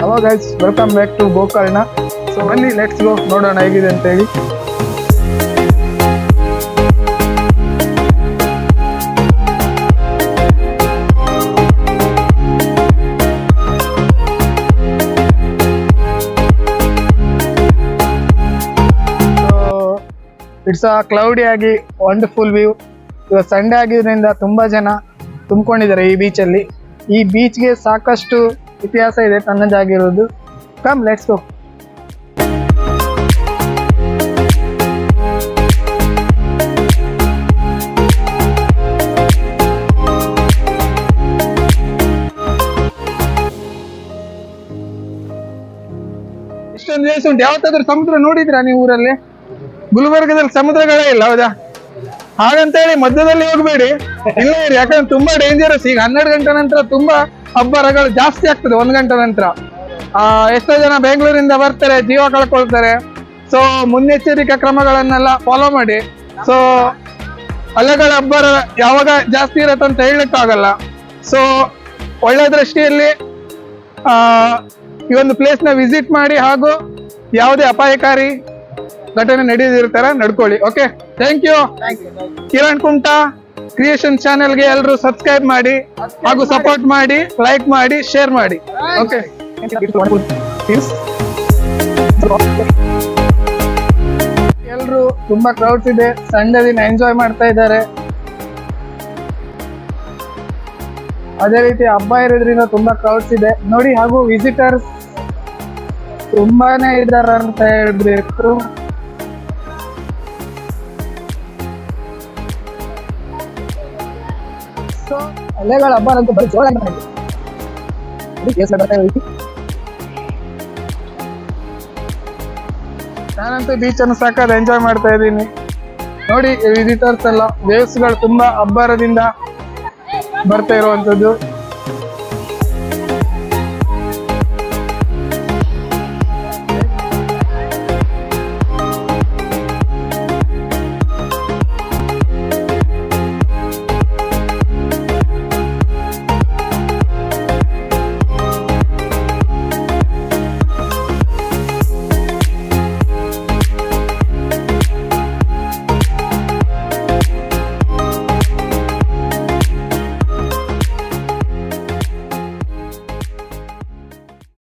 ಅವಾಗ guys welcome back to Gokarna so ಬನ್ನಿ let's go ನೋಡೋಣ ಹೇಗಿದೆ ಅಂತ ಹೇಳಿ ಇಟ್ಸ್ ಅ ಕ್ಲೌಡಿ ಆಗಿ ವಂಡರ್ಫುಲ್ ವ್ಯೂ ಇವತ್ತು ಸಂಡೇ ಆಗಿದ್ರಿಂದ ತುಂಬಾ ಜನ ತುಂಬಿಕೊಂಡಿದ್ದಾರೆ ಈ ಬೀಚಲ್ಲಿ ಈ ಬೀಚ್ಗೆ ಸಾಕಷ್ಟು ಇತಿಹಾಸ ಇದೆ ತನ್ನದಾಗಿರೋದು ಕಮ್ ಲೆಟ್ಸ್ ಗೋ ಇಷ್ಟೊಂದು ಪ್ಲೇಸ್ ಉಂಟು ಯಾವತ್ತಾದ್ರೂ ಸಮುದ್ರ ನೋಡಿದ್ರಾ ನೀವು ಊರಲ್ಲಿ ಗುಲ್ಬರ್ಗದಲ್ಲಿ ಸಮುದ್ರಗಳೇ ಇಲ್ಲ ಹೌದಾ ಹಾಗಂತ ಹೇಳಿ ಮಧ್ಯದಲ್ಲಿ ಹೋಗ್ಬೇಡಿ ಇಲ್ಲ ಇರಿ ಯಾಕಂದ್ರೆ ತುಂಬಾ ಡೇಂಜರಸ್ ಈಗ ಹನ್ನೆರಡು ಗಂಟೆ ನಂತರ ತುಂಬಾ ಅಬ್ಬರಗಳು ಜಾಸ್ತಿ ಆಗ್ತದೆ ಒಂದ್ ಗಂಟೆ ನಂತರ ಆ ಎಷ್ಟೋ ಜನ ಬೆಂಗಳೂರಿಂದ ಬರ್ತಾರೆ ಜೀವ ಕಳ್ಕೊಳ್ತಾರೆ ಸೊ ಮುನ್ನೆಚ್ಚರಿಕಾ ಕ್ರಮಗಳನ್ನೆಲ್ಲ ಫಾಲೋ ಮಾಡಿ ಸೊ ಅಲೆಗಳ ಅಬ್ಬರ ಯಾವಾಗ ಜಾಸ್ತಿ ಇರತ್ತೆ ಅಂತ ಹೇಳಲಿಕ್ಕಾಗಲ್ಲ ಸೊ ಒಳ್ಳೆ ದೃಷ್ಟಿಯಲ್ಲಿ ಆ, ಈ ಒಂದು ಪ್ಲೇಸ್ ನ ವಿಸಿಟ್ ಮಾಡಿ ಹಾಗೂ ಯಾವುದೇ ಅಪಾಯಕಾರಿ ಘಟನೆ ನಡೆದಿರ್ತಾರ ನಡ್ಕೊಳ್ಳಿ okay thank you Kiran Kunta creation ಚಾನೆಲ್ಗೆ ಎಲ್ಲರೂ ಸಬ್ಸ್ಕ್ರೈಬ್ ಮಾಡಿ ಹಾಗೂ ಸಪೋರ್ಟ್ ಮಾಡಿ ಲೈಕ್ ಮಾಡಿ ಶೇರ್ ಮಾಡಿ ಓಕೆ ಎಲ್ರು ತುಂಬಾ ಕ್ರೌಡ್ಸ್ ಇದೆ ಸಂಡೇ ದಿನ ಎಂಜಾಯ್ ಮಾಡ್ತಾ ಇದ್ದಾರೆ ಅದೇ ರೀತಿ ಹಬ್ಬ ಇರೋದ್ರಿಂದ ತುಂಬಾ ಕ್ರೌಡ್ಸ್ ಇದೆ ನೋಡಿ ಹಾಗೂ ವಿಸಿಟರ್ಸ್ ತುಂಬಾನೇ ಇದಾರ ಅಂತ ಹೇಳ್ಬೇಕು ಸೊ ಅಲೆಗಳ ಹಬ್ಬ ಅಂತೂ ಬರೀ ಜೋರಾಗಿ ನಡೆಯುತ್ತೆ. ನೋಡಿ, ಕೇಸ್ ಬರ್ತಾ ಇದೆ. ನಾನಂತೂ ಬೀಚ್ ಅನ್ನು ಸಾಕಾದ ಎಂಜಾಯ್ ಮಾಡ್ತಾ ಇದ್ದೀನಿ ನೋಡಿ ವಿಸಿಟರ್ಸ್ ಎಲ್ಲ ವೇವ್ಸ್ ಗಳು ತುಂಬಾ ಅಬ್ಬರದಿಂದ ಬರ್ತಾ ಇರುವಂತದ್ದು